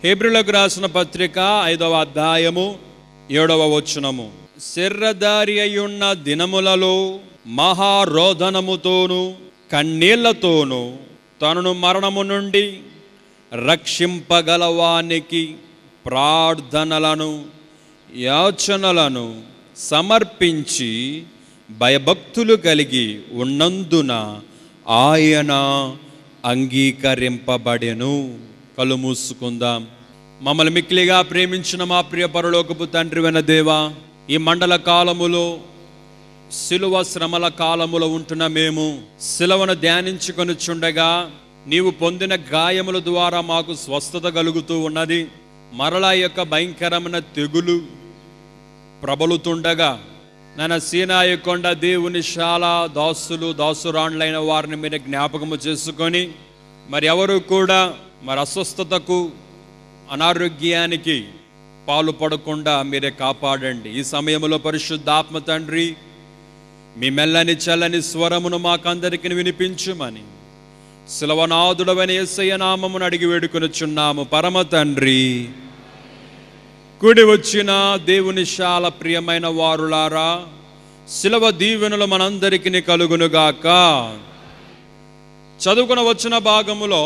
హెబ్రిలకు రాసిన పత్రిక ఐదవ అధ్యాయము ఏడవ వచనము శర్రదారి అయ్యున్న దినములలో మహారోధనముతోను కన్నీళ్లతోను తనను మరణము నుండి రక్షింపగలవానికి ప్రార్థనలను యాచనలను సమర్పించి భయభక్తులు కలిగి ఉన్నందున ఆయన అంగీకరింపబడెను కళ్ళు మూసుకుందాం మమ్మల్ని మిక్కిలిగా ప్రేమించిన మా ప్రియ పరలోకపు తండ్రి వెన దేవా ఈ మండల కాలములో శిలువ శ్రమల కాలములో ఉంటున్న మేము శిలవను ధ్యానించుకొని చుండగా నీవు పొందిన గాయముల ద్వారా మాకు స్వస్థత కలుగుతూ ఉన్నది మరలా ఈ యొక్క భయంకరమైన తెగులు ప్రబలుతుండగా నన్న సీనాయి కొండ దేవుని శాల దాసులు దాసురాండ్లైన వారిని మీరు జ్ఞాపకము చేసుకొని మరి ఎవరు కూడా మరి అస్వస్థతకు అనారోగ్యానికి పాలు పడకుండా మీరే కాపాడండి ఈ సమయంలో పరిశుద్ధాత్మ తండ్రి మీ మెల్లని చల్లని స్వరమును మాకందరికి వినిపించుమని శిలవనాథుడవని ఎస్సయ్య నామమును అడిగి వేడుకొనుచున్నాము పరమ తండ్రి కూడి వచ్చిన దేవుని శాల ప్రియమైన వారులారా శిలవ దీవెనలు మనందరికీ కలుగునుగాక చదువుకుని వచ్చిన భాగములో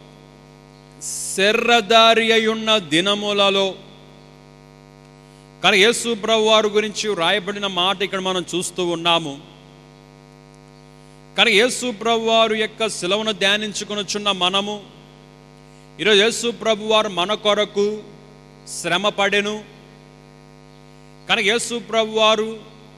శర్రదారి అయ్యున్న దినములలో కానీ యేసు ప్రభు వారి గురించి రాయబడిన మాట ఇక్కడ మనం చూస్తూ ఉన్నాము కానీ యేసు ప్రభు వారు యొక్క శిలవను ధ్యానించుకొనుచున్న మనము ఈరోజు యేసు ప్రభు వారు మన కొరకు శ్రమ పడెను కానీ యేసు ప్రభు వారు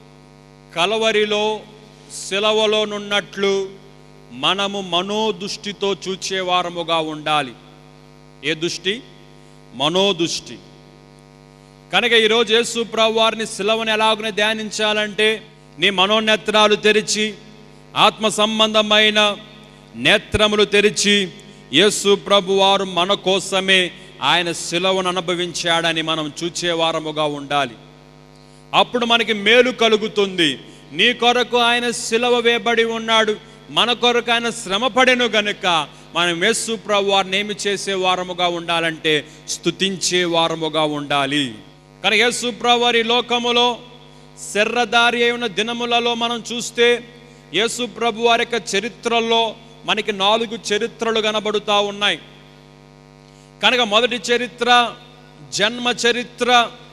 కలవరిలో శిలవలోనున్నట్లు మనము మనోదృష్టితో చూచేవారముగా ఉండాలి ఏ దృష్టి మనోదృష్టి కనుక ఈరోజు యేసు ప్రభు వారిని శిలవను ఎలాగునే ధ్యానించాలంటే నీ మనోనేత్రాలు తెరిచి ఆత్మ సంబంధమైన నేత్రములు తెరిచి యేసు ప్రభు వారు మన కోసమే ఆయన శిలవను అనుభవించాడని మనం చూచేవారముగా ఉండాలి అప్పుడు మనకి మేలు కలుగుతుంది నీ కొరకు ఆయన శిలవ వేయబడి ఉన్నాడు మన కొరకు ఆయన శ్రమపడెను గనుక మనం యేసు ప్రభు వారిని ఏమి చేసే వారముగా ఉండాలంటే స్తుతించే వారముగా ఉండాలి కానీ యేసు ప్రభు వారి లోకములో శర్రదారి అయిన దినములలో మనం చూస్తే యేసు ప్రభు వారి యొక్క చరిత్రలో మనకి నాలుగు చరిత్రలు కనబడుతూ ఉన్నాయి కనుక మొదటి చరిత్ర జన్మ చరిత్ర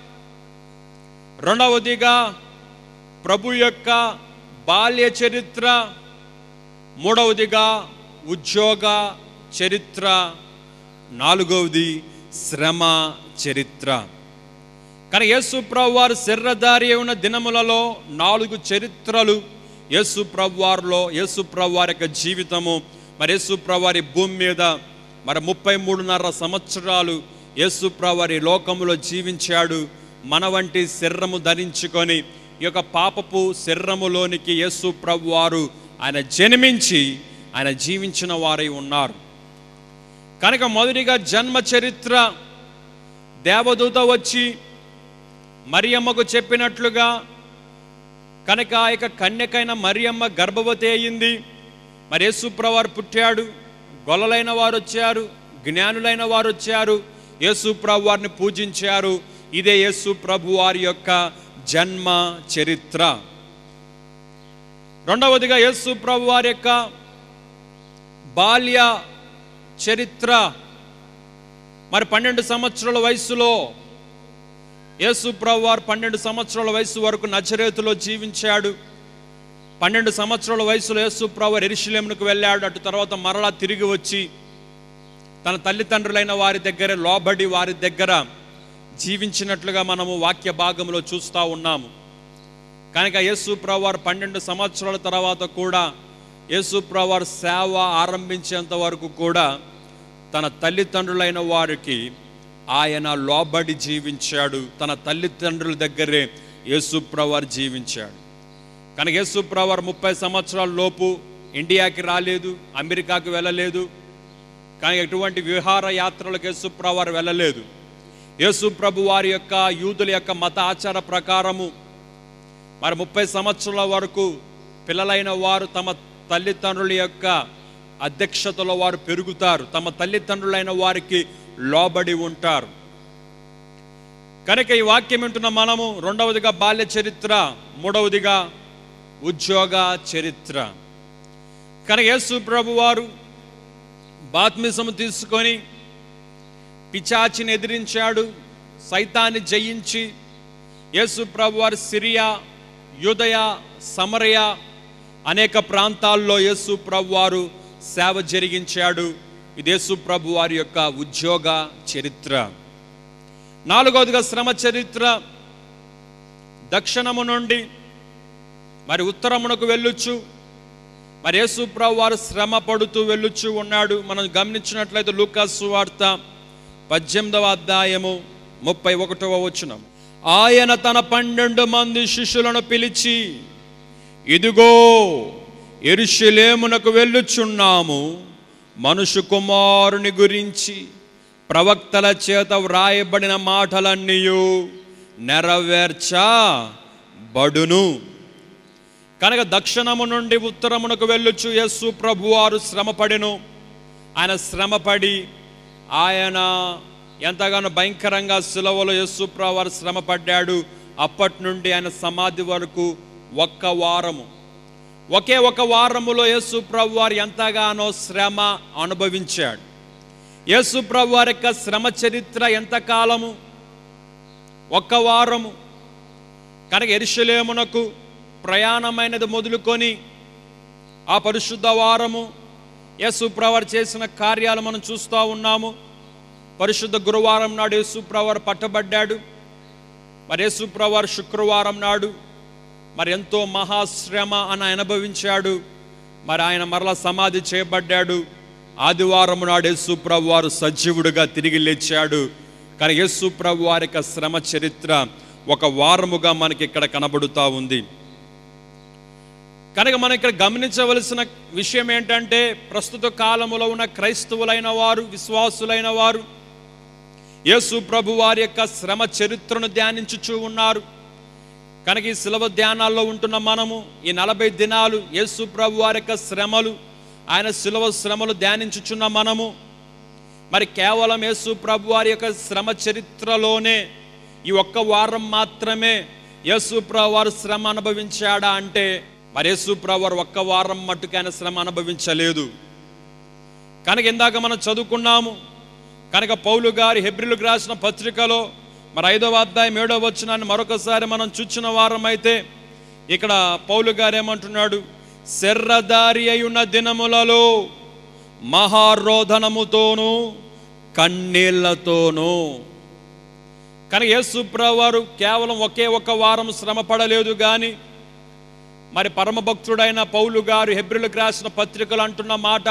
రెండవదిగా ప్రభు యొక్క బాల్య చరిత్ర మూడవదిగా ఉద్యోగ చరిత్ర నాలుగవది శ్రమ చరిత్ర కానీ యేసు ప్రభు వారు శర్రదారి ఉన్న దినములలో నాలుగు చరిత్రలు యేసు ప్రభు వారిలో యేసు ప్రభు వారి యొక్క జీవితము మరి యేసు ప్రభు వారి భూమి మీద మరి ముప్పై మూడున్నర సంవత్సరాలు యేసు ప్రభు వారి లోకములో జీవించాడు మన వంటి శరీరము ధరించుకొని ఈ యొక్క పాపపు శరీరములోనికి యేసు ప్రభు వారు ఆయన జన్మించి ఆయన జీవించిన వారై ఉన్నారు కనుక మొదటిగా జన్మ చరిత్ర దేవదూత వచ్చి మరియమ్మకు చెప్పినట్లుగా కనుక ఆ యొక్క కన్యకైన మరియమ్మ గర్భవతి అయింది మరి యేసుప్రవారు పుట్టాడు గొల్లలైన వారు వచ్చారు జ్ఞానులైన వారు వచ్చారు యేసుప్రభు వారిని పూజించారు ఇదే యేసు ప్రభు వారి యొక్క జన్మ చరిత్ర రెండవదిగా యేసు ప్రభు వారి యొక్క బాల్య చరిత్ర మరి పన్నెండు సంవత్సరాల వయసులో యేసు ప్రభు వారు పన్నెండు సంవత్సరాల వయసు వరకు నజరేతులో జీవించాడు పన్నెండు సంవత్సరాల వయసులో యేసు ప్రభు ఎరిశిలేమునకు వెళ్ళాడు అటు తర్వాత మరలా తిరిగి వచ్చి తన తల్లిదండ్రులైన వారి దగ్గర లోబడి వారి దగ్గర జీవించినట్లుగా మనము వాక్య భాగంలో చూస్తూ ఉన్నాము కనుక యేసు ప్రభు వారు పన్నెండు సంవత్సరాల తర్వాత కూడా యేసు ప్రభు వారు సేవ ఆరంభించేంత వరకు కూడా తన తల్లిదండ్రులైన వారికి ఆయన లోబడి జీవించాడు తన తల్లిదండ్రుల దగ్గరే యేసుప్రవారు జీవించాడు కనుక యేసుప్రవారు ముప్పై సంవత్సరాల లోపు ఇండియాకి రాలేదు అమెరికాకి వెళ్ళలేదు కానీ ఎటువంటి విహార యాత్రలకు యేసుప్రవారు వెళ్ళలేదు యేసు ప్రభు వారి యొక్క యూదుల యొక్క మత ఆచార ప్రకారము మరి ముప్పై సంవత్సరాల వరకు పిల్లలైన వారు తమ తల్లిదండ్రుల యొక్క అధ్యక్షతలో వారు పెరుగుతారు తమ తల్లిదండ్రులైన వారికి లోబడి ఉంటారు కనుక ఈ వాక్యం వింటున్న మనము రెండవదిగా బాల్య చరిత్ర మూడవదిగా ఉద్యోగ చరిత్ర కనుక యేసు ప్రభు వారు బాత్మిసము తీసుకొని పిచాచిని ఎదిరించాడు సైతాన్ని జయించి యేసు ప్రభు వారు సిరియా యుదయ సమరయ అనేక ప్రాంతాల్లో యేసు ప్రభు వారు సేవ జరిగించాడు ఇది యేసు ప్రభు వారి యొక్క ఉద్యోగ చరిత్ర నాలుగవదిగా శ్రమ చరిత్ర దక్షిణము నుండి మరి ఉత్తరమునకు వెళ్ళొచ్చు మరి యేసు ప్రభు వారు శ్రమ పడుతూ వెళ్ళుచు ఉన్నాడు మనం గమనించినట్లయితే లూకాసు వార్త పద్దెనిమిదవ అధ్యాయము ముప్పై ఒకటవ వచనం ఆయన తన పన్నెండు మంది శిష్యులను పిలిచి ఇదిగో ఎరుషులేమునకు వెళ్ళుచున్నాము మనుషు కుమారుని గురించి ప్రవక్తల చేత వ్రాయబడిన మాటలన్నీ నెరవేర్చబడును కనుక దక్షిణము నుండి ఉత్తరమునకు వెళ్ళుచు యస్సు ప్రభువారు శ్రమపడెను ఆయన శ్రమపడి ఆయన ఎంతగానో భయంకరంగా సులవలో యస్సు ప్రభువారు శ్రమపడ్డాడు అప్పటి నుండి ఆయన సమాధి వరకు ఒక్క వారము ఒకే ఒక వారములో యేసు ప్రభు వారు ఎంతగానో శ్రమ అనుభవించాడు యేసు ప్రభు వారి యొక్క శ్రమ చరిత్ర ఎంతకాలము ఒక్క వారము కనుక ఎరుషలేమునకు ప్రయాణమైనది మొదలుకొని ఆ పరిశుద్ధ వారము యేసు ప్రవర్ చేసిన కార్యాలు మనం చూస్తూ ఉన్నాము పరిశుద్ధ గురువారం నాడు యేసు ప్రవర్ పట్టబడ్డాడు మరి యేసు ప్రవర్ శుక్రవారం నాడు మరి ఎంతో మహాశ్రమ అని అనుభవించాడు మరి ఆయన మరలా సమాధి చేయబడ్డాడు ఆదివారం నాడు యేసు ప్రభు వారు సజీవుడిగా తిరిగి లేచాడు కానీ యేసు ప్రభు వారి యొక్క శ్రమ చరిత్ర ఒక వారముగా మనకి ఇక్కడ కనబడుతూ ఉంది కనుక మనం ఇక్కడ గమనించవలసిన విషయం ఏంటంటే ప్రస్తుత కాలములో ఉన్న క్రైస్తవులైన వారు విశ్వాసులైన వారు యేసు ప్రభు వారి యొక్క శ్రమ చరిత్రను ధ్యానించుచూ ఉన్నారు కనుక ఈ శిలవ ధ్యానాల్లో ఉంటున్న మనము ఈ నలభై దినాలు యేసు ప్రభు వారి యొక్క శ్రమలు ఆయన శిలవ శ్రమలు ధ్యానించుచున్న మనము మరి కేవలం యేసు ప్రభు వారి యొక్క శ్రమ చరిత్రలోనే ఈ ఒక్క వారం మాత్రమే యేసు ప్రభు వారు శ్రమ అనుభవించాడా అంటే మరి యేసు ప్రభు వారు ఒక్క వారం మట్టుకు ఆయన శ్రమ అనుభవించలేదు కనుక ఇందాక మనం చదువుకున్నాము కనుక పౌలు గారి హెబ్రిలకు రాసిన పత్రికలో మరి ఐదవ అధ్యాయం ఏడవ వచనాన్ని మరొకసారి మనం చూచిన వారం అయితే ఇక్కడ పౌలు గారు ఏమంటున్నాడు శర్రదారి అయి ఉన్న దినములలో మహారోధనముతోనూ కన్నీళ్లతోనూ కానీ యేసు వారు కేవలం ఒకే ఒక వారం శ్రమ పడలేదు కానీ మరి పరమభక్తుడైన పౌలు గారు హెబ్రిలకు రాసిన పత్రికలు అంటున్న మాట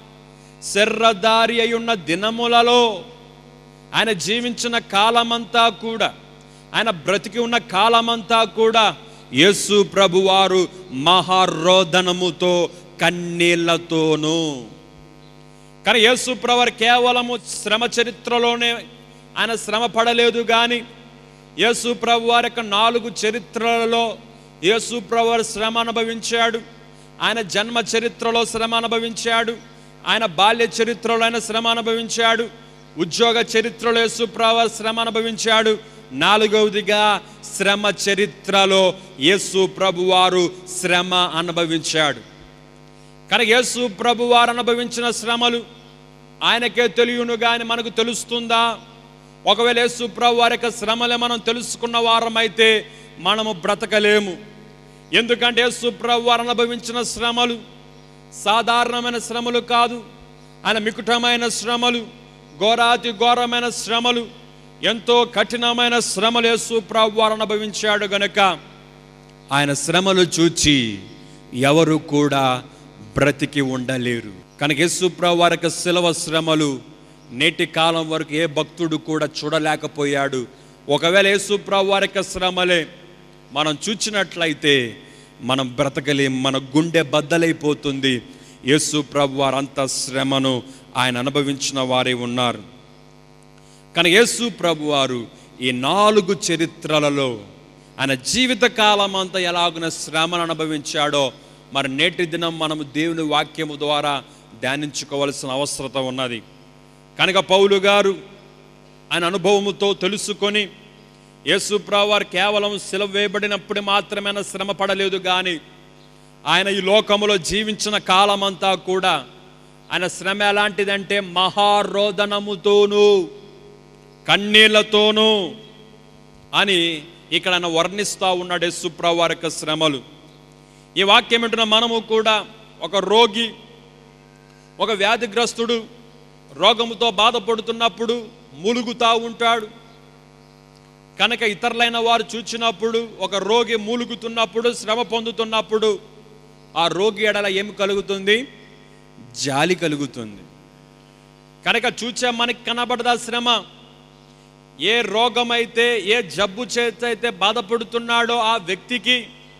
శర్రదారి అయి ఉన్న దినములలో ఆయన జీవించిన కాలమంతా కూడా ఆయన బ్రతికి ఉన్న కాలమంతా కూడా యేసు ప్రభువారు మహారోదనముతో కన్నీళ్లతోనూ కానీ యేసు ప్రవర్ కేవలము శ్రమ చరిత్రలోనే ఆయన శ్రమ పడలేదు కానీ యేసు ప్రభు వారి యొక్క నాలుగు చరిత్రలలో యేసు ప్రవర్ శ్రమ అనుభవించాడు ఆయన జన్మ చరిత్రలో శ్రమ అనుభవించాడు ఆయన బాల్య చరిత్రలో ఆయన శ్రమ అనుభవించాడు ఉద్యోగ చరిత్రలో యేసు ప్రవర్ శ్రమ అనుభవించాడు నాలుగవదిగా శ్రమ చరిత్రలో యేసు ప్రభువారు శ్రమ అనుభవించాడు కనుక యేసు ప్రభు వారు అనుభవించిన శ్రమలు ఆయనకే తెలియను కానీ మనకు తెలుస్తుందా ఒకవేళ యేసు ప్రభు వారి యొక్క శ్రమలే మనం తెలుసుకున్న వారమైతే మనము బ్రతకలేము ఎందుకంటే యేసు ప్రభు వారు అనుభవించిన శ్రమలు సాధారణమైన శ్రమలు కాదు ఆయన మికుటమైన శ్రమలు ఘోరాతి ఘోరమైన శ్రమలు ఎంతో కఠినమైన శ్రమలు యేసు ప్రభు వారు అనుభవించాడు గనుక ఆయన శ్రమలు చూచి ఎవరు కూడా బ్రతికి ఉండలేరు కనుక యేసుప్రభు వారి యొక్క శిలవ శ్రమలు నేటి కాలం వరకు ఏ భక్తుడు కూడా చూడలేకపోయాడు ఒకవేళ యేసుప్రభు వారి యొక్క శ్రమలే మనం చూచినట్లయితే మనం బ్రతకలేం మన గుండె బద్దలైపోతుంది యేసు ప్రభు వారు అంత శ్రమను ఆయన అనుభవించిన వారే ఉన్నారు కానీ యేసు ప్రభు వారు ఈ నాలుగు చరిత్రలలో ఆయన జీవిత కాలం అంతా ఎలాగున శ్రమను అనుభవించాడో మరి నేటి దినం మనము దేవుని వాక్యము ద్వారా ధ్యానించుకోవలసిన అవసరత ఉన్నది కనుక పౌలు గారు ఆయన అనుభవముతో తెలుసుకొని యేసుప్రభు వారు కేవలం సిలువ వేయబడినప్పుడు మాత్రమే ఆయన శ్రమ పడలేదు కానీ ఆయన ఈ లోకములో జీవించిన కాలమంతా కూడా ఆయన శ్రమ ఎలాంటిదంటే మహారోదనముతోనూ కన్నీళ్లతోనూ అని ఇక్కడ ఆయన వర్ణిస్తూ ఉన్నాడు యేసుప్రభు వారి యొక్క శ్రమలు ఈ వాక్యం ఏంటంటే మనము కూడా ఒక రోగి ఒక వ్యాధిగ్రస్తుడు రోగముతో బాధపడుతున్నప్పుడు మూలుగుతా ఉంటాడు కనుక ఇతరులైన వారు చూచినప్పుడు ఒక రోగి మూలుగుతున్నప్పుడు శ్రమ పొందుతున్నప్పుడు ఆ రోగి ఎడల ఏమి కలుగుతుంది జాలి కలుగుతుంది కనుక చూచే మనకి కనబడదా శ్రమ ఏ రోగమైతే ఏ జబ్బు చేత అయితే బాధపడుతున్నాడో ఆ వ్యక్తికి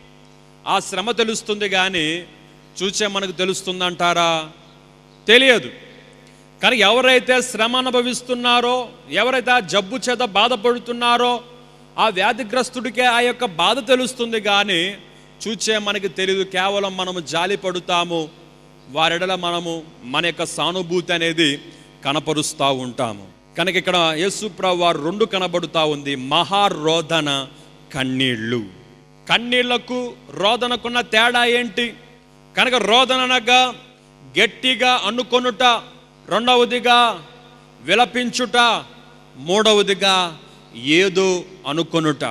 ఆ శ్రమ తెలుస్తుంది కానీ చూచే మనకు తెలుస్తుందంటారా తెలియదు కానీ ఎవరైతే శ్రమ అనుభవిస్తున్నారో ఎవరైతే ఆ జబ్బు చేత బాధపడుతున్నారో ఆ వ్యాధిగ్రస్తుడికే ఆ యొక్క బాధ తెలుస్తుంది కానీ చూచే మనకి తెలియదు కేవలం మనము జాలి పడుతాము వారెడల మనము మన యొక్క సానుభూతి అనేది కనపరుస్తూ ఉంటాము కనుక ఇక్కడ యేసుప్రభు వారు రెండు కనబడుతూ ఉంది మహారోదన కన్నీళ్ళు కన్నీళ్లకు రోదనకున్న తేడా ఏంటి కనుక రోదననగా గట్టిగా అనుకొనుట రెండవదిగా విలపించుట మూడవదిగా ఏదో అనుకొనుట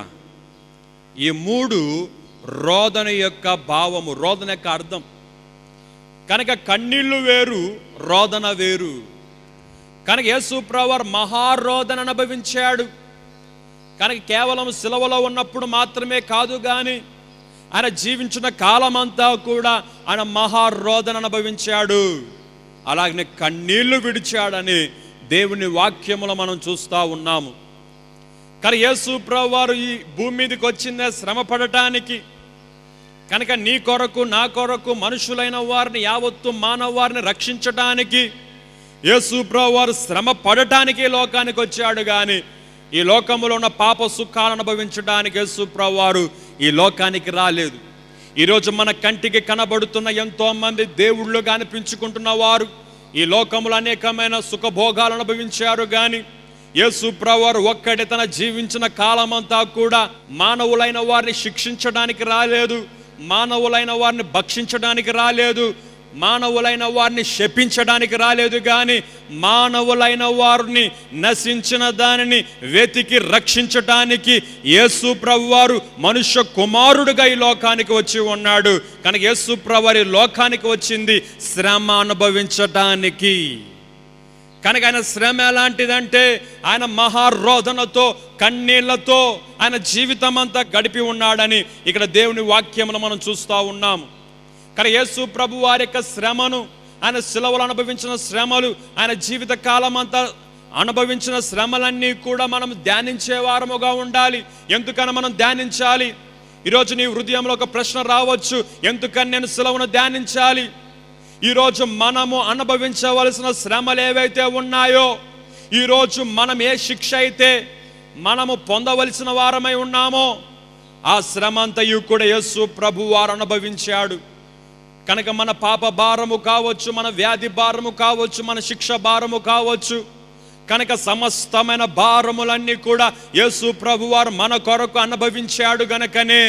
ఈ మూడు రోదన యొక్క భావము రోదన యొక్క అర్థం కనుక కన్నీళ్లు వేరు రోదన వేరు కనుక యేసుప్రవర్ మహారోదన అనుభవించాడు కనుక కేవలం సిలవలో ఉన్నప్పుడు మాత్రమే కాదు కానీ ఆయన జీవించిన కాలమంతా కూడా ఆయన మహారోదన అనుభవించాడు అలాగనే కన్నీళ్లు విడిచాడని దేవుని వాక్యములో మనం చూస్తూ ఉన్నాము కానీ యేసు ప్రభు వారు ఈ భూమి మీదకి వచ్చిందే శ్రమ పడటానికి కనుక నీ కొరకు నా కొరకు మనుషులైన వారిని యావత్తు మానవ వారిని రక్షించటానికి యేసు ప్రభు వారు శ్రమ పడటానికి ఈ లోకానికి వచ్చాడు కానీ ఈ లోకంలో ఉన్న పాప సుఖాలను అనుభవించడానికి యేసు ప్రభు వారు ఈ లోకానికి రాలేదు ఈరోజు మన కంటికి కనబడుతున్న ఎంతో మంది దేవుళ్ళుగా అనిపించుకుంటున్న వారు ఈ లోకములో అనేకమైన సుఖభోగాలు అనుభవించారు కానీ యేసు ప్రవారు ఒక్కడి తన జీవించిన కాలమంతా కూడా మానవులైన వారిని శిక్షించడానికి రాలేదు మానవులైన వారిని భక్షించడానికి రాలేదు మానవులైన వారిని శపించడానికి రాలేదు కానీ మానవులైన వారిని నశించిన దానిని వెతికి రక్షించటానికి యేసు ప్రభువారు మనుష్య కుమారుడుగా ఈ లోకానికి వచ్చి ఉన్నాడు కనుక యేసు ప్రభువారి లోకానికి వచ్చింది శ్రమ అనుభవించటానికి కనుక ఆయన శ్రమ ఎలాంటిదంటే ఆయన మహారోధనతో కన్నీళ్లతో ఆయన జీవితం అంతా గడిపి ఉన్నాడని ఇక్కడ దేవుని వాక్యమును మనం చూస్తూ ఉన్నాము కానీ యేసు ప్రభు వారి యొక్క శ్రమను ఆయన శిలవలు అనుభవించిన శ్రమలు ఆయన జీవిత కాలం అంతా అనుభవించిన శ్రమలన్నీ కూడా మనం ధ్యానించే వారముగా ఉండాలి ఎందుకని మనం ధ్యానించాలి ఈరోజు నీ హృదయంలో ఒక ప్రశ్న రావచ్చు ఎందుకని నేను శిలవను ధ్యానించాలి ఈరోజు మనము అనుభవించవలసిన శ్రమలు ఏవైతే ఉన్నాయో ఈరోజు మనం ఏ శిక్ష అయితే మనము పొందవలసిన వారమై ఉన్నామో ఆ శ్రమ అంతయు కూడా యేసు ప్రభు వారు అనుభవించాడు కనుక మన పాప భారము కావచ్చు మన వ్యాధి భారము కావచ్చు మన శిక్ష భారము కావచ్చు కనుక సమస్తమైన భారములన్నీ కూడా యేసు ప్రభు వారు మన కొరకు అనుభవించాడు గనకనే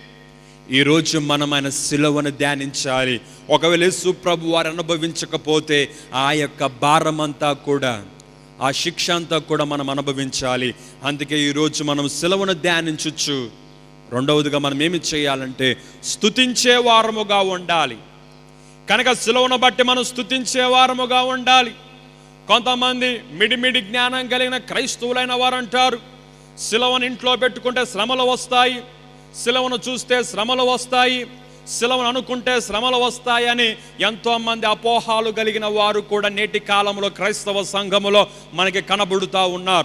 ఈరోజు మనం ఆయన శిలువను ధ్యానించాలి ఒకవేళ యేసు ప్రభు వారు అనుభవించకపోతే ఆ యొక్క భారం అంతా కూడా ఆ శిక్ష అంతా కూడా మనం అనుభవించాలి అందుకే ఈరోజు మనం శిలువను ధ్యానించవచ్చు రెండవదిగా మనం ఏమి చేయాలంటే స్తుతించే వారముగా ఉండాలి కనుక శిలువను బట్టి మనం స్తుతించే వారముగా ఉండాలి కొంతమంది మిడిమిడి జ్ఞానం కలిగిన క్రైస్తవులైన వారు అంటారు శిలవను ఇంట్లో పెట్టుకుంటే శ్రమలు వస్తాయి శిలవను చూస్తే శ్రమలు వస్తాయి శిలవను అనుకుంటే శ్రమలు వస్తాయని ఎంతో మంది అపోహాలు కలిగిన వారు కూడా నేటి కాలంలో క్రైస్తవ సంఘములో మనకి కనబడుతూ ఉన్నారు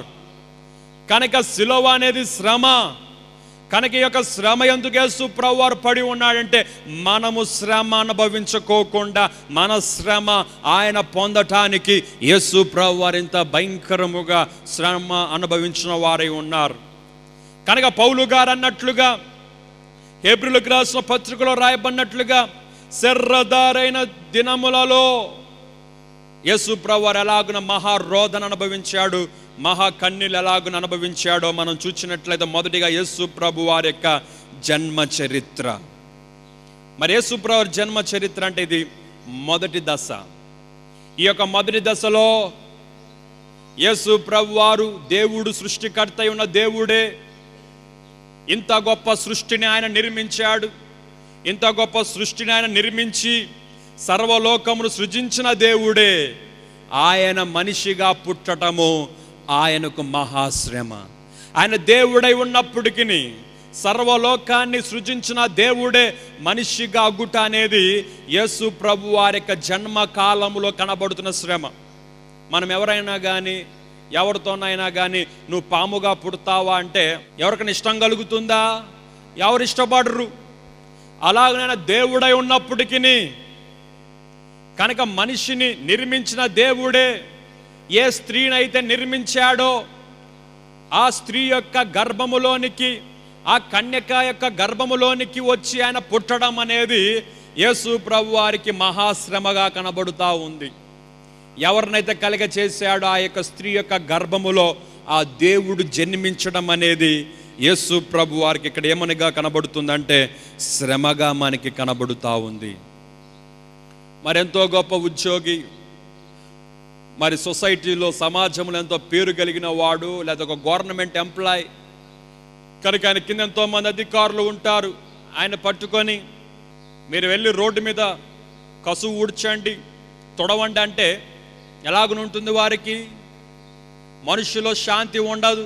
కనుక శిలవ అనేది శ్రమ కనుక ఈ యొక్క శ్రమ ఎందుకే సుప్రవారు పడి ఉన్నాడంటే మనము శ్రమ అనుభవించుకోకుండా మన శ్రమ ఆయన పొందటానికి యేసు వారు ఇంత భయంకరముగా శ్రమ అనుభవించిన వారై ఉన్నారు కనుక పౌలు గారు అన్నట్లుగా ఏప్రిల్కి రాసిన పత్రికలో రాయబడినట్లుగా శర్రదారైన దినములలో యేసు వారు ఎలాగున మహారోధన అనుభవించాడు మహా కన్నీళ్ళు ఎలాగున అనుభవించాడో మనం చూసినట్లయితే మొదటిగా యేసు ప్రభు వారి యొక్క జన్మ చరిత్ర మరి యేసు ప్రభు వారి జన్మ చరిత్ర అంటే ఇది మొదటి దశ ఈ యొక్క మొదటి దశలో యేసు ప్రభు వారు దేవుడు సృష్టికర్త అయి ఉన్న దేవుడే ఇంత గొప్ప సృష్టిని ఆయన నిర్మించాడు ఇంత గొప్ప సృష్టిని ఆయన నిర్మించి సర్వలోకమును సృజించిన దేవుడే ఆయన మనిషిగా పుట్టటము ఆయనకు మహాశ్రమ ఆయన దేవుడై ఉన్నప్పటికీ సర్వలోకాన్ని సృజించిన దేవుడే మనిషిగా అగుట అనేది యేసు ప్రభు వారి యొక్క జన్మ కాలములో కనబడుతున్న శ్రమ మనం ఎవరైనా కానీ ఎవరితోనైనా కానీ నువ్వు పాముగా పుడతావా అంటే ఎవరికైనా ఇష్టం కలుగుతుందా ఎవరు ఇష్టపడరు అలాగనైనా దేవుడై ఉన్నప్పటికీ కనుక మనిషిని నిర్మించిన దేవుడే ఏ స్త్రీనైతే నిర్మించాడో ఆ స్త్రీ యొక్క గర్భములోనికి ఆ కన్యక యొక్క గర్భములోనికి వచ్చి ఆయన పుట్టడం అనేది యేసు ప్రభు వారికి మహాశ్రమగా కనబడుతూ ఉంది ఎవరినైతే కలిగ చేశాడో ఆ యొక్క స్త్రీ యొక్క గర్భములో ఆ దేవుడు జన్మించడం అనేది యేసు ప్రభు వారికి ఇక్కడ ఏమనిగా కనబడుతుందంటే శ్రమగా మనకి కనబడుతూ ఉంది మరెంతో గొప్ప ఉద్యోగి మరి సొసైటీలో సమాజంలో ఎంతో పేరు కలిగిన వాడు లేదా ఒక గవర్నమెంట్ ఎంప్లాయ్ కనుక ఆయన కింద ఎంతో మంది అధికారులు ఉంటారు ఆయన పట్టుకొని మీరు వెళ్ళి రోడ్డు మీద కసు ఊడ్చండి తొడవండి అంటే ఎలాగనుంటుంది వారికి మనుషులో శాంతి ఉండదు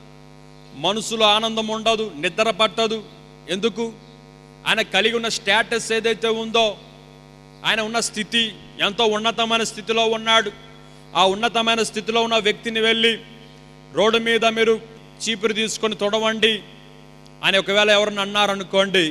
మనసులో ఆనందం ఉండదు నిద్ర పట్టదు ఎందుకు ఆయన కలిగి ఉన్న స్టేటస్ ఏదైతే ఉందో ఆయన ఉన్న స్థితి ఎంతో ఉన్నతమైన స్థితిలో ఉన్నాడు ఆ ఉన్నతమైన స్థితిలో ఉన్న వ్యక్తిని వెళ్ళి రోడ్డు మీద మీరు చీపురు తీసుకొని తొడవండి అని ఒకవేళ ఎవరిని అన్నారనుకోండి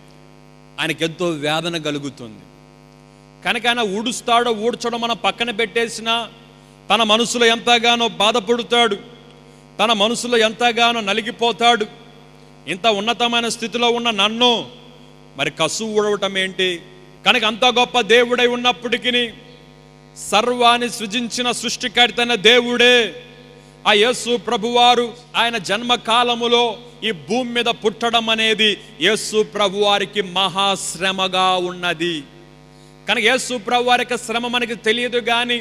ఆయనకి ఎంతో వేదన కలుగుతుంది కనుక ఆయన ఊడుస్తాడో ఊడ్చడం మనం పక్కన పెట్టేసినా తన మనసులో ఎంతగానో బాధపడుతాడు తన మనసులో ఎంతగానో నలిగిపోతాడు ఇంత ఉన్నతమైన స్థితిలో ఉన్న నన్ను మరి కసు ఊడవటం ఏంటి కనుక అంత గొప్ప దేవుడై ఉన్నప్పటికీ సర్వాన్ని సృజించిన సృష్టికర్తైన దేవుడే ఆ యేసు ప్రభువారు ఆయన జన్మ కాలములో ఈ భూమి మీద పుట్టడం అనేది యేసు ప్రభువారికి మహాశ్రమగా ఉన్నది కనుక యేసు ప్రభు వారి యొక్క శ్రమ మనకి తెలియదు కానీ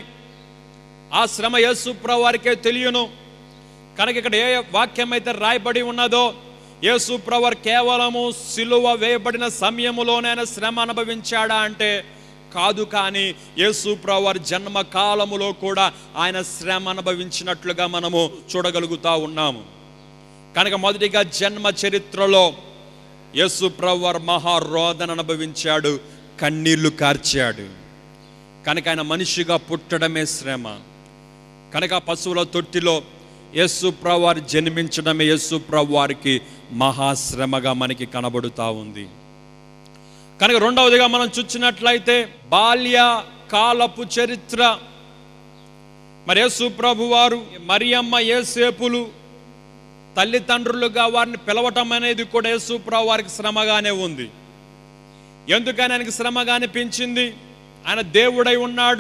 ఆ శ్రమ యేసు ప్రభు వారికే తెలియను కనుక ఇక్కడ ఏ వాక్యం అయితే రాయబడి ఉన్నదో యేసు ప్రవర్ కేవలము సిలువ వేయబడిన సమయములోనే ఆయన శ్రమ అనుభవించాడా అంటే కాదు కానీ యేసు ప్రవర్ జన్మ కాలములో కూడా ఆయన శ్రమ అనుభవించినట్లుగా మనము చూడగలుగుతా ఉన్నాము కనుక మొదటిగా జన్మ చరిత్రలో యేసు ప్రవర్ మహారోదన అనుభవించాడు కన్నీళ్లు కార్చాడు కనుక ఆయన మనిషిగా పుట్టడమే శ్రమ కనుక పశువుల తొట్టిలో యేసు వారి జన్మించడమే యేసు వారికి మహాశ్రమగా మనకి కనబడుతూ ఉంది కనుక రెండవదిగా మనం చూసినట్లయితే బాల్య కాలపు చరిత్ర మరి యేసు ప్రభు వారు మరియమ్మ ఏసేపులు తల్లిదండ్రులుగా వారిని పిలవటం అనేది కూడా యేసు ప్రభు వారికి శ్రమగానే ఉంది ఎందుకని ఆయనకి శ్రమగా అనిపించింది ఆయన దేవుడై ఉన్నాడు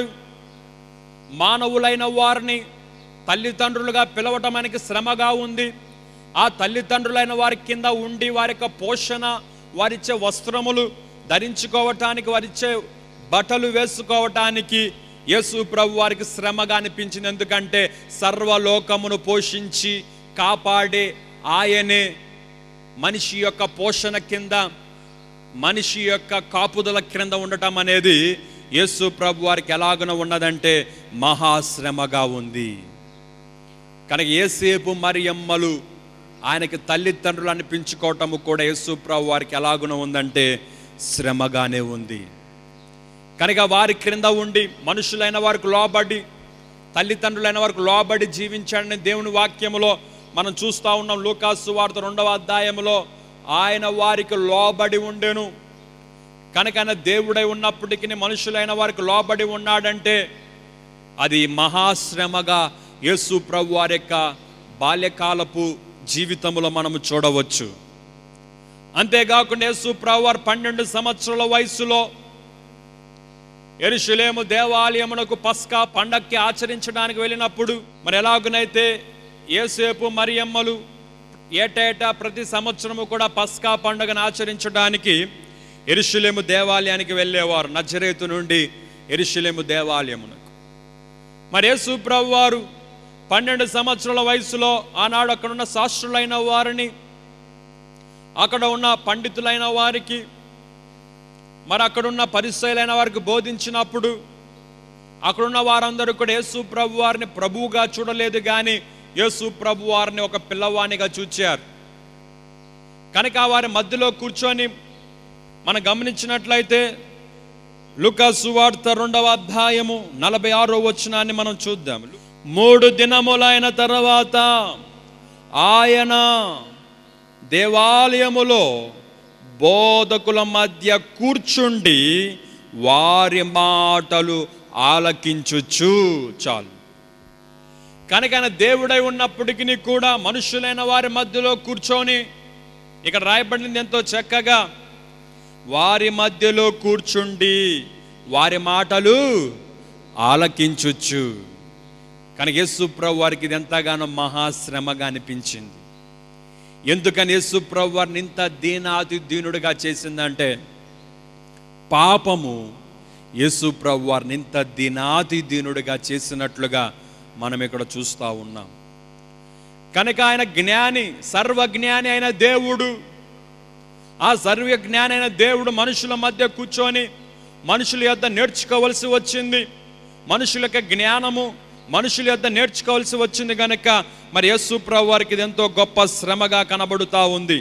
మానవులైన వారిని తల్లిదండ్రులుగా పిలవటం ఆయనకి శ్రమగా ఉంది ఆ తల్లిదండ్రులైన వారి కింద ఉండి వారి యొక్క పోషణ వారిచ్చే వస్త్రములు ధరించుకోవటానికి వారిచ్చే బట్టలు వేసుకోవటానికి యేసు ప్రభు వారికి శ్రమగా అనిపించింది ఎందుకంటే సర్వలోకమును పోషించి కాపాడే ఆయనే మనిషి యొక్క పోషణ కింద మనిషి యొక్క కాపుదల క్రింద ఉండటం అనేది యేసు ప్రభు వారికి ఎలాగున ఉన్నదంటే మహాశ్రమగా ఉంది కనుక ఏసేపు మరియమ్మలు ఆయనకి తల్లిదండ్రులు అనిపించుకోవటము కూడా యేసు ప్రభు వారికి ఎలాగున ఉందంటే శ్రమగానే ఉంది కనుక వారి క్రింద ఉండి మనుషులైన వారికి లోబడి తల్లిదండ్రులైన వారికి లోబడి జీవించాడని దేవుని వాక్యములో మనం చూస్తూ ఉన్నాం లూకాసు వార్త రెండవ అధ్యాయములో ఆయన వారికి లోబడి ఉండెను కనుక ఆయన దేవుడై ఉన్నప్పటికీ మనుషులైన వారికి లోబడి ఉన్నాడంటే అది మహాశ్రమగా యేసు ప్రభు వారి యొక్క బాల్యకాలపు జీవితంలో మనము చూడవచ్చు అంతేకాకుండా యేసు ప్రభు వారు పన్నెండు సంవత్సరాల వయసులో ఎరుషులేము దేవాలయమునకు పస్కా పండక్కి ఆచరించడానికి వెళ్ళినప్పుడు మరి ఎలాగునైతే ఏసేపు మరియమ్మలు ఏటేటా ప్రతి సంవత్సరము కూడా పస్కా పండుగను ఆచరించడానికి ఎరుషులేము దేవాలయానికి వెళ్ళేవారు నజరేతు నుండి ఎరుషులేము దేవాలయమునకు మరి యేసు ప్రభు వారు పన్నెండు సంవత్సరాల వయసులో ఆనాడు అక్కడున్న శాస్త్రులైన వారిని అక్కడ ఉన్న పండితులైన వారికి మరి అక్కడున్న పరిచయులైన వారికి బోధించినప్పుడు అక్కడున్న వారందరూ కూడా యేసు ప్రభు వారిని ప్రభువుగా చూడలేదు కానీ యేసు ప్రభు వారిని ఒక పిల్లవానిగా చూచారు కనుక వారి మధ్యలో కూర్చొని మనం గమనించినట్లయితే లుకా సువార్త రెండవ అధ్యాయము నలభై ఆరో వచనాన్ని మనం చూద్దాం మూడు దినములైన తర్వాత ఆయన దేవాలయములో బోధకుల మధ్య కూర్చుండి వారి మాటలు ఆలకించుచు చాలు కనుక ఆయన దేవుడై ఉన్నప్పటికీ కూడా మనుషులైన వారి మధ్యలో కూర్చొని ఇక్కడ రాయబడింది ఎంతో చక్కగా వారి మధ్యలో కూర్చుండి వారి మాటలు ఆలకించుచు కనుక యేసుప్రభు వారికి ఇది ఎంతగానో మహాశ్రమగా అనిపించింది ఎందుకని యేసుప్రభు వారిని ఇంత దీనాతి దీనుడిగా చేసిందంటే పాపము యేసుప్రభు వారిని ఇంత దీనాతి దీనుడిగా చేసినట్లుగా మనం ఇక్కడ చూస్తూ ఉన్నాం కనుక ఆయన జ్ఞాని సర్వజ్ఞాని అయిన దేవుడు ఆ సర్వజ్ఞాని అయిన దేవుడు మనుషుల మధ్య కూర్చొని మనుషుల యొద్ద నేర్చుకోవలసి వచ్చింది మనుషుల యొక్క జ్ఞానము మనుషుల యొద్ద నేర్చుకోవాల్సి వచ్చింది కనుక మరి యేసు ప్రభు వారికి ఇది ఎంతో గొప్ప శ్రమగా కనబడుతూ ఉంది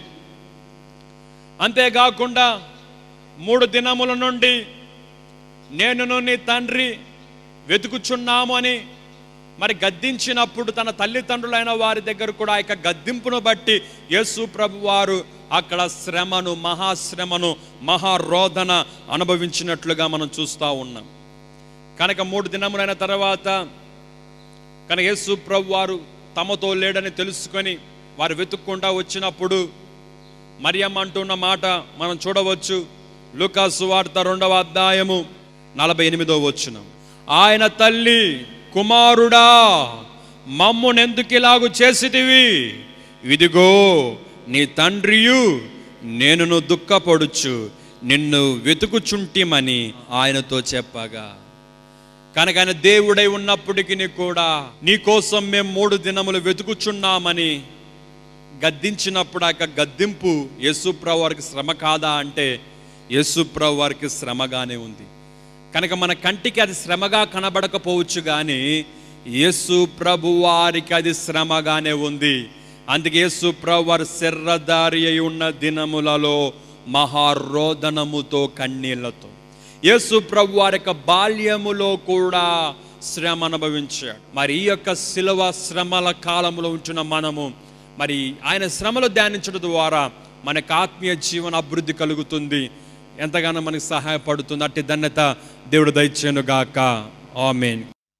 అంతేకాకుండా మూడు దినముల నుండి నేనును నీ తండ్రి వెతుకుచున్నాము అని మరి గద్దించినప్పుడు తన తల్లిదండ్రులైన వారి దగ్గర కూడా ఆ యొక్క గద్దింపును బట్టి యేసు ప్రభు వారు అక్కడ శ్రమను మహాశ్రమను మహారోధన అనుభవించినట్లుగా మనం చూస్తూ ఉన్నాం కనుక మూడు దినములైన తర్వాత కనుక యేసు ప్రభు వారు తమతో లేడని తెలుసుకొని వారు వెతుక్కుండా వచ్చినప్పుడు మరియమ్మ అంటున్న మాట మనం చూడవచ్చు లూకాసు వార్త రెండవ అధ్యాయము నలభై ఎనిమిదో వచ్చును ఆయన తల్లి కుమారుడా మమ్మునెందుకు ఇలాగు చేసితివి ఇదిగో నీ తండ్రియు నేనును దుఃఖపడుచు నిన్ను వెతుకుచుంటిమని ఆయనతో చెప్పగా కనుక ఆయన దేవుడై ఉన్నప్పటికీ కూడా నీ కోసం మేము మూడు దినములు వెతుకుచున్నామని గద్దించినప్పుడు ఆ యొక్క గద్దింపు యేసుప్రభు వారికి శ్రమ కాదా అంటే యేసుప్రభు వారికి శ్రమగానే ఉంది కనుక మన కంటికి అది శ్రమగా కనబడకపోవచ్చు కానీ యేసు ప్రభు వారికి అది శ్రమగానే ఉంది అందుకే యేసు ప్రభు వారు శర్రదారి అయి ఉన్న దినములలో మహారోదనముతో కన్నీళ్లతో యేసు ప్రభు వారి యొక్క బాల్యములో కూడా శ్రమ అనుభవించాడు మరి ఈ యొక్క శిలవ శ్రమల కాలంలో ఉంటున్న మనము మరి ఆయన శ్రమలు ధ్యానించడం ద్వారా మనకు ఆత్మీయ జీవన అభివృద్ధి కలుగుతుంది ఎంతగానో మనకి సహాయపడుతుంది అట్టి ధన్యత దేవుడు దయచేను గాక ఆమెన్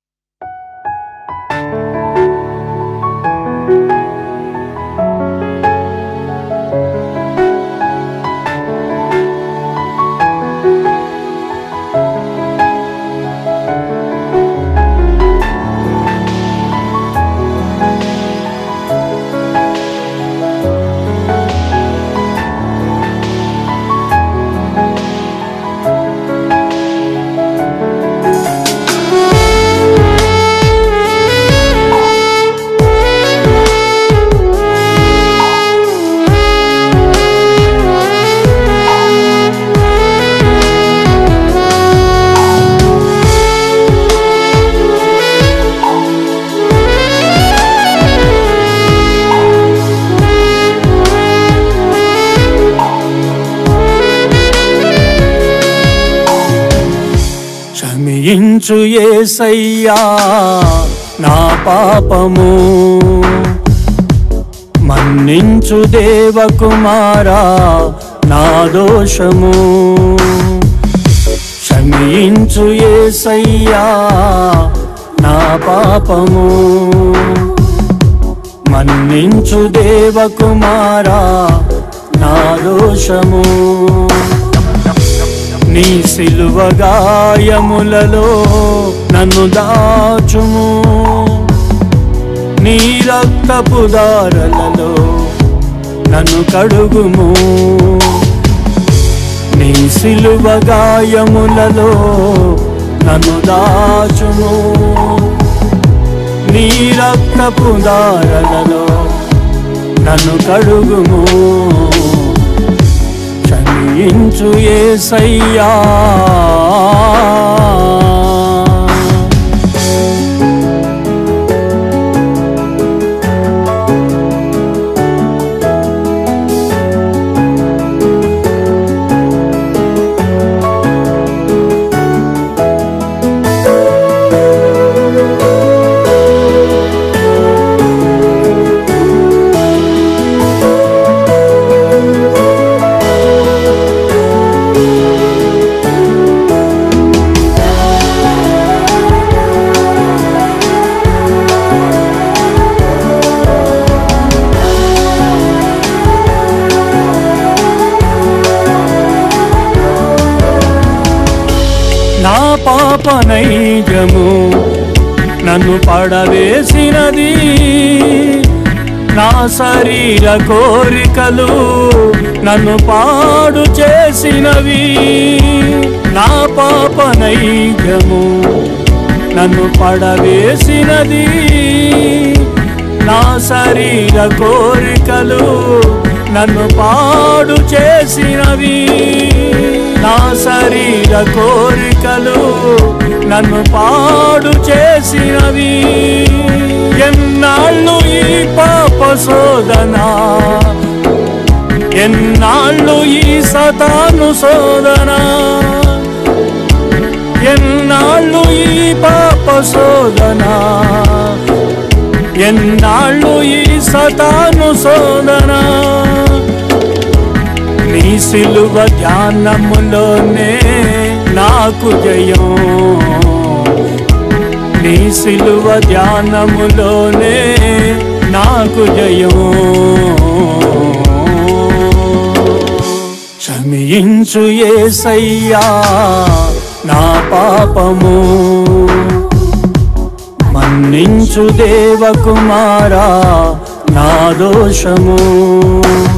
క్షమించు ఏసయ్యా నా పాపము మన్నించు దేవకుమారా నా దోషము క్షమించు ఏసయ్యా నా పాపము మన్నించు దేవకుమారా నా దోషము నీ సిలువ గాయములలో నన్ను దాచుము నీ రక్తపు దారలలో నన్ను కడుగుము నీ సిలువ గాయములలో నన్ను దాచుము నీ రక్తపు దారలలో నన్ను కడుగుము క్షమించు ఏసయ్యా నా పాప నైజము నన్ను పడవేసినది నా శరీర కోరికలు నన్ను పాడు చేసినవి నా పాప నైజము నన్ను పడవేసినది నా శరీర కోరికలు నన్ను పాడు చేసినవి నా శరీర కోరికలు నన్ను పాడు చేసినవి ఎన్నాళ్ళు ఈ పాప శోధన ఎన్నాళ్ళు ఈ సతాను శోధన ఎన్నాళ్ళు ఈ పాప శోధన ఎన్నాళ్ళు ఈ సతాను శోధన నీ సిలువ ధ్యానములోనే నాకు జయం నీ సిలువ ధ్యానములోనే నాకు జయం క్షమించు ఏసయ్యా నా పాపము మన్నించు దేవకుమారా నా దోషము